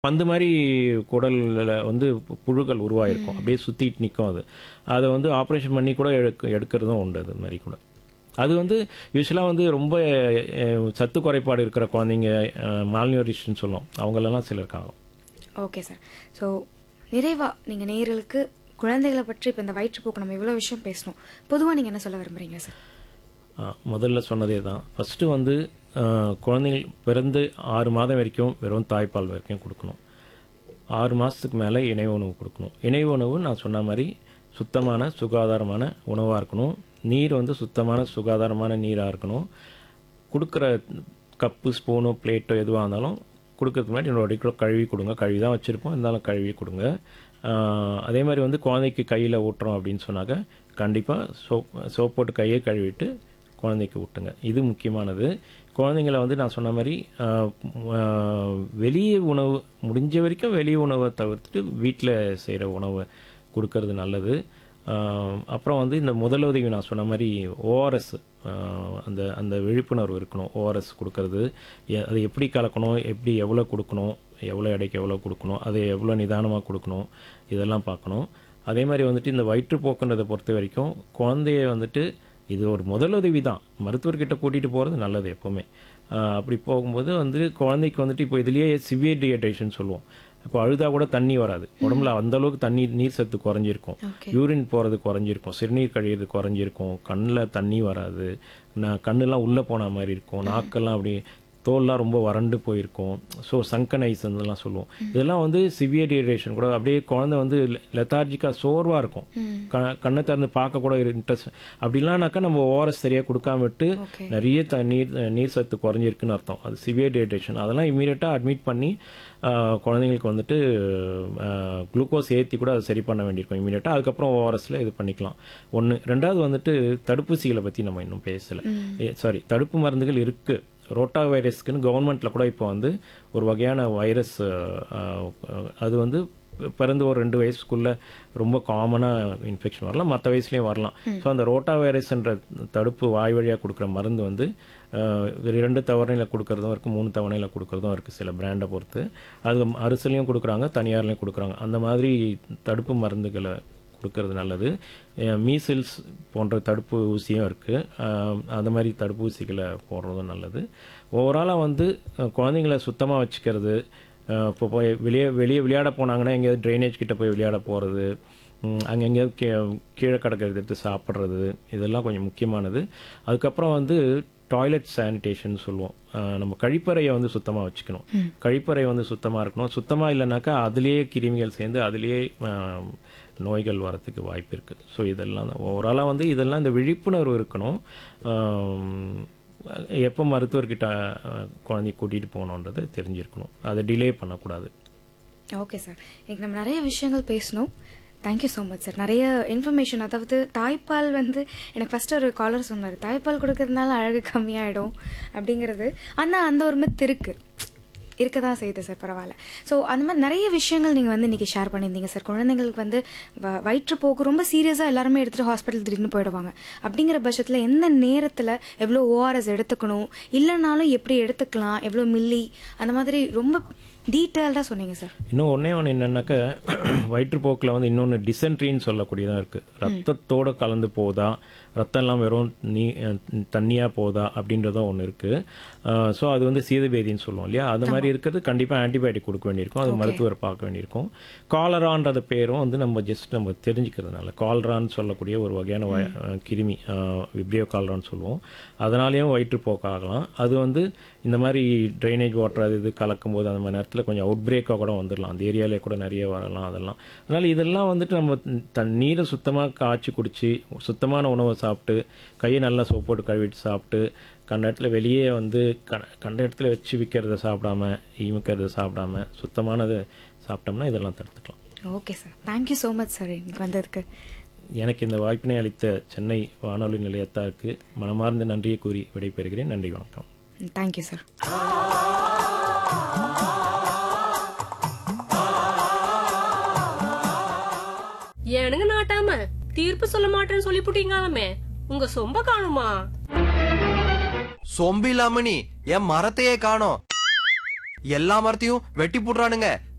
அந்த மாதிரி குடல்ல வந்து பு- புழுக்கள் உருவாயிருக்கும் அப்படியே சுற்றிட்டு நிற்கும் அது அதை வந்து ஆப்ரேஷன் பண்ணி கூட எடுக்க எடுக்கிறதும் உண்டு அது மாதிரி கூட அது வந்து யூஸ்வலாக வந்து ரொம்ப அஹ், சத்து குறைபாடு இருக்கிற குழந்தைங்க மால்நியூரிஷன் சொல்லுவோம் அவங்களெல்லாம் சிலருக்கு ஆகும் ஓகே சார் ஸோ நிறைவாக நீங்கள் நேயர்களுக்கு குழந்தைகளை பற்றி இப்போ இந்த வயிற்றுப்போக்கு நம்ம இவ்வளோ விஷயம் பேசணும் பொதுவாக நீங்கள் என்ன சொல்ல விரும்புறீங்க சார் ஆ, முதல்ல சொன்னதே தான் ஃபஸ்ட்டு வந்து ஆ, குழந்தைகள் பிறந்து ஆறு மாதம் வரைக்கும் வெறும் தாய்ப்பால் வரைக்கும் கொடுக்கணும் ஆறு மாதத்துக்கு மேலே இணை உணவு கொடுக்கணும் இணை உணவு நான் சொன்ன மாதிரி சுத்தமான சுகாதாரமான உணவாக இருக்கணும் நீர் வந்து சுத்தமான சுகாதாரமான நீராக இருக்கணும் கொடுக்குற கப்பு ஸ்பூனோ பிளேட்டோ எதுவாக இருந்தாலும் கொடுக்கறதுக்கு முன்னாடி ஒரு அடிக்கோ கழுவி கொடுங்க கழுவி தான் வச்சுருப்போம் இருந்தாலும் கழுவி கொடுங்க ஆஹ் அதே மாதிரி வந்து குழந்தைக்கு கையில் ஊட்டுறோம் அப்படின்னு சொன்னாக்க கண்டிப்பாக சோப் சோப் போட்டு கையை கழுவிட்டு குழந்தைக்கு ஊட்டுங்க இது முக்கியமானது குழந்தைங்கள வந்து நான் சொன்ன மாதிரி ஆஹ் ஆஹ் வெளியே உணவு முடிஞ்ச வரைக்கும் வெளியே உணவை தவிர்த்துட்டு வீட்டில் செய்கிற உணவை கொடுக்கறது நல்லது ஆஹ் அப்புறம் வந்து இந்த முதலுதவி நான் சொன்ன மாதிரி ஓஆர்எஸ் அந்த அந்த விழிப்புணர்வு இருக்கணும் ஓஆர்எஸ் கொடுக்கறது எ- அது எப்படி கலக்கணும் எப்படி எவ்வளோ கொடுக்கணும் எவ்வளோ எடைக்கு எவ்வளோ கொடுக்கணும் அதை எவ்வளோ நிதானமாக கொடுக்கணும் இதெல்லாம் பார்க்கணும் அதே மாதிரி வந்துட்டு இந்த வயிற்றுப்போக்குன்றதை பொறுத்த வரைக்கும் குழந்தைய வந்துட்டு இது ஒரு முதலுதவி தான் மருத்துவர்கிட்ட கூட்டிகிட்டு போகிறது நல்லது எப்போவுமே ஆஹ் அப்படி போகும்போது வந்து குழந்தைக்கு வந்துட்டு இப்போ இதுலேயே சிவியர் டிஹைட்ரேஷன் சொல்லுவோம் இப்போ அழுதா கூட தண்ணி வராது உடம்புல அந்த அளவுக்கு தண்ணி நீர் சத்து குறைஞ்சிருக்கும் ஓகே யூரின் போகிறது குறைஞ்சிருக்கும் சிறுநீர் கழியிறது குறைஞ்சிருக்கும் கண்ணில் தண்ணி வராது நான் கண்ணெல்லாம் உள்ளே போன மாதிரி இருக்கும் நாக்கெல்லாம் அப்படி தோல்லாம் ரொம்ப வறண்டு போயிருக்கும் ஸோ சங்கனைஸ் இதெல்லாம் சொல்லுவோம் இதெல்லாம் வந்து சிவியர் டீரேஷன் கூட அப்படியே குழந்தை வந்து லெத்தார்ஜிக்காக சோர்வாக இருக்கும் க கண்ணை திறந்து பார்க்க கூட இன்ட்ரெஸ்ட் அப்படிலாம்னாக்கா நம்ம ஓஆர்எஸ் சரியாக கொடுக்காம விட்டு ஓகே நிறைய த நீர் நீர் சத்து குறைஞ்சிருக்குன்னு அர்த்தம் அது சிவியர் டீஹைட்ரேஷன் அதெல்லாம் இமீடியட்டாக அட்மிட் பண்ணி ஆஹ், குழந்தைங்களுக்கு வந்துட்டு குளுக்கோஸ் ஏற்றி கூட அதை சரி பண்ண வேண்டியிருக்கும் இமீடியட்டாக அதுக்கப்புறம் ஓஆர்எஸில் இது பண்ணிக்கலாம் ஒன்று ரெண்டாவது வந்துட்டு தடுப்பூசிகளை பற்றி நம்ம இன்னும் பேசலை சாரி தடுப்பு மருந்துகள் இருக்குது ரோட்டா வைரஸ்க்குன்னு கவர்மெண்ட்டில் கூட இப்போ வந்து ஒரு வகையான வைரஸ் அது வந்து பிறந்து ஒரு ரெண்டு வயசுக்குள்ள ரொம்ப காமனாக இன்ஃபெக்ஷன் வரலாம் மற்ற வயசுலேயும் வரலாம் ஸோ அந்த ரோட்டா வைரஸ்ன்ற தடுப்பு வாய் வழியாக கொடுக்குற மருந்து வந்து அஹ், இரண்டு தவணையில் கொடுக்கறதும் இருக்குது மூணு தவணையில் கொடுக்கறதும் இருக்குது சில பிராண்டை பொறுத்து அது அரசுலையும் கொடுக்குறாங்க தனியார்லையும் கொடுக்குறாங்க அந்த மாதிரி தடுப்பு மருந்துகளை கொடுக்கறது நல்லது மீசில்ஸ் போன்ற தடுப்பு ஊசியும் இருக்குது அந்த மாதிரி தடுப்பூசிகளை போடுறதும் நல்லது ஓவராலாக வந்து அஹ், குழந்தைங்கள சுத்தமாக வச்சுக்கிறது அஹ், இப்போ போய் வெளியே வெளியே விளையாட போனாங்கன்னா எங்கேயாவது ட்ரைனேஜ் கிட்ட போய் விளையாட போகிறது அங்கே எங்கேயாவது கீ கீழே கிடக்கிறது எடுத்து சாப்பிட்றது இதெல்லாம் கொஞ்சம் முக்கியமானது அதுக்கப்புறம் வந்து டாய்லெட் சானிடேஷன் சொல்லுவோம் அஹ், நம்ம கழிப்பறையை வந்து சுத்தமாக வச்சுக்கணும் கழிப்பறை வந்து சுத்தமாக இருக்கணும் சுத்தமாக இல்லைனாக்கா அதுலேயே கிருமிகள் சேர்ந்து அதுலேயே அஹ், நோய்கள் வரத்துக்கு வாய்ப்பு இருக்குது ஸோ இதெல்லாம் தான் ஓவராலாக வந்து இதெல்லாம் இந்த விழிப்புணர்வு இருக்கணும் ஆம், எப்போ மருத்துவர்கிட்ட அஹ், குழந்தைய கூட்டிகிட்டு போகணுன்றது தெரிஞ்சிருக்கணும் அதை டிலே பண்ணக்கூடாது ஓகே சார் இன்னைக்கு நம்ம நிறைய விஷயங்கள் பேசணும் தேங்க்யூ ஸோ மச் சார் நிறைய இன்ஃபர்மேஷன் அதாவது தாய்ப்பால் வந்து எனக்கு ஃபர்ஸ்ட் ஒரு காலர் சொன்னார் தாய்ப்பால் கொடுக்கறதுனால அழகு கம்மியாயிடும் அப்படிங்கிறது ஆனால் அந்த ஒரு மித் இருக்கு இருக்க தான் செய்யுது சார் பரவாயில்ல ஸோ அந்த மாதிரி நிறைய விஷயங்கள் நீங்கள் வந்து இன்றைக்கி ஷேர் பண்ணியிருந்தீங்க சார் குழந்தைங்களுக்கு வந்து வ வயிற்றுப்போக்கு ரொம்ப சீரியஸாக எல்லாருமே எடுத்துகிட்டு ஹாஸ்பிட்டல் திடீர்னு போயிடுவாங்க அப்படிங்கிற பட்சத்தில் எந்த நேரத்தில் எவ்வளோ ஓஆர்எஸ் எடுத்துக்கணும் இல்லைனாலும் எப்படி எடுத்துக்கலாம் எவ்வளோ மில்லி அந்த மாதிரி ரொம்ப டீட்டெயில்டாக சொன்னீங்க சார் இன்னும் ஒன்றே ஒன்று என்னன்னாக்க வயிற்றுப்போக்கில் வந்து இன்னொன்று டிசென்ட்ரின்னு சொல்லக்கூடியதாக இருக்குது ரத்தத்தோடு கலந்து போதா ரத்தம் எல்லாம் வெறும் நீ தண்ணியாக போதா அப்படின்றதும் ஒன்று இருக்குது ஸோ அது வந்து சீதபேதின்னு சொல்லுவோம் இல்லையா அது மாதிரி இருக்கிறது கண்டிப்பாக ஆன்டிபயோட்டிக் கொடுக்க வேண்டியிருக்கும் அது மருத்துவர் பார்க்க வேண்டியிருக்கும் காலரான்றது பேரும் வந்து நம்ம ஜஸ்ட் நம்ம தெரிஞ்சுக்கிறதுனால காலரான்னு சொல்லக்கூடிய ஒரு வகையான வய- அஹ், கிருமி விப்ரியோ காலரான்னு சொல்லுவோம் அதனாலேயும் வயிற்றுப்போக்கு ஆகலாம் அது வந்து இந்த மாதிரி ட்ரைனேஜ் வாட்டர் அது இது கலக்கும் போது அந்த மாதிரி நேரத்தில் கொஞ்சம் அவுட் பிரேக்காக கூட வந்துடலாம் அந்த ஏரியாவிலே கூட நிறைய வரலாம் அதெல்லாம் அதனால் இதெல்லாம் வந்துட்டு நம்ம தன் நீரை சுத்தமாக காய்ச்சி குடிச்சு சுத்தமான உணவை சாப்பிட்டு கையை நல்லா சோப் போட்டு கழுவிட்டு சாப்பிட்டு கண்ட இடத்துல வெளியே வந்து க- கண்ட இடத்துல வச்சு விற்கிறத சாப்பிடாம ஈமிக்கிறத சாப்பிடாம சுத்தமானதை சாப்பிட்டோம்னா இதெல்லாம் தடுத்துக்கலாம் okay sir thank you so much sir இன்னைக்கு வந்ததுக்கு எனக்கு இந்த வாய்ப்பினை அளித்த சென்னை வானொலி நிலையத்தாருக்கு மனமார்ந்த நன்றியை கூறி விடைபெறுகிறேன் நன்றி வணக்கம் தேங்க்யூ சார் ஏனுங்க நாட்டாம தீர்ப்பு சொல்ல மாட்டேன்னு சொல்லிப்புட்டீங்களாமே உங்க சொம்ப காணுமா சொம்பு இல்லாம நீ என் மரத்தையே காணோம் எல்லா மரத்தையும் வெட்டி போடுறானுங்க